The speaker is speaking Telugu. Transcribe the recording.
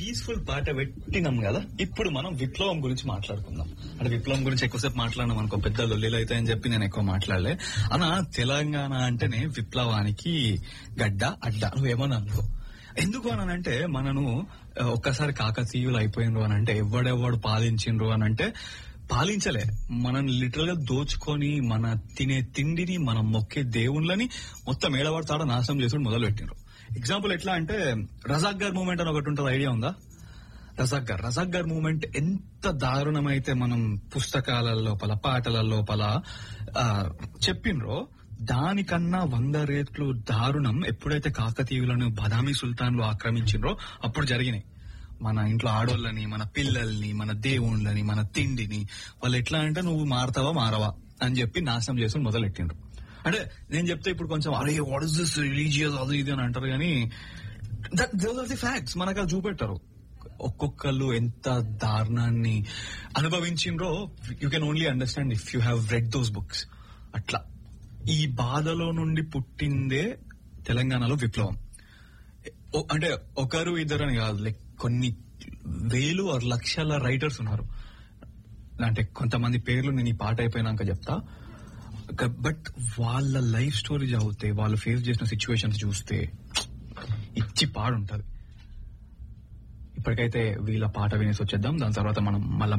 పీస్ఫుల్ పాట పెట్టినాం కదా ఇప్పుడు మనం విప్లవం గురించి మాట్లాడుకుందాం అంటే విప్లవం గురించి ఎక్కువసేపు మాట్లాడినాం అనుకో పెద్ద లొల్లిలు అవుతాయని చెప్పి నేను ఎక్కువ మాట్లాడలే అన్న తెలంగాణ అంటేనే విప్లవానికి గడ్డ అడ్డ నువ్వేమని అనుకో ఎందుకు అని అంటే మనను ఆ, ఒక్కసారి కాకతీయులు అయిపోయినరు అని అంటే ఎవడెవడు పాలించిండ్రు అని అంటే పాలించలే మనం లిటరల్ గా దోచుకొని మన తినే తిండిని మనం మొక్కే దేవుళ్ళని మొత్తం ఏడబడతాడో నాశనం చేసుకుని మొదలు పెట్టిండ్రు ఎగ్జాంపుల్ ఎట్లా అంటే రజాక్ గార్ మూమెంట్ అని ఒకటి ఉంటుంది ఐడియా ఉందా Razakar Razakar movement ఎంత దారుణమైతే మనం పుస్తకాల లోపల పాటల లోపల ఆ, చెప్పినరో దానికన్నా వంద రేట్లు దారుణం ఎప్పుడైతే కాకతీయులను బదామి సుల్తాన్లు ఆక్రమించినరో అప్పుడు జరిగినాయి మన ఇంట్లో ఆడోళ్ళని మన పిల్లల్ని మన దేవుళ్ళని మన తిండిని వాళ్ళు ఎట్లా అంటే నువ్వు మారతావా మారవా అని చెప్పి నాశనం చేసుకుని మొదలెట్టిండ్రు అంటే నేను చెప్తే ఇప్పుడు కొంచెం అరే వాట్ ఇస్ దిస్ రిలీజియస్ అది ఇది అని అంటారు కానీ దోస్ ఆర్ ది ఫ్యాక్ట్స్ మనకు అది చూపెట్టారు ఒక్కొక్కళ్ళు ఎంత దారుణాన్ని అనుభవించిండ్రో you can only understand if you have read those books అట్లా ఈ బాధలో నుండి పుట్టిందే తెలంగాణలో విప్లవం ఓ- అంటే ఒకరు ఇద్దరు అని కాదు లైక్ కొన్ని వేలు ఆరు లక్షల రైటర్స్ ఉన్నారు అంటే కొంతమంది పేర్లు నేను ఈ పాట అయిపోయినాక చెప్తా బట్ వాళ్ళ లైఫ్ స్టోరీ చదివితే వాళ్ళు ఫేస్ చేసిన సిచ్యువేషన్స్ చూస్తే ఇచ్చి పాడుంటది ఇప్పటికైతే వీళ్ళ పాట వినేసి వచ్చేద్దాం దాని తర్వాత మనం మళ్ళీ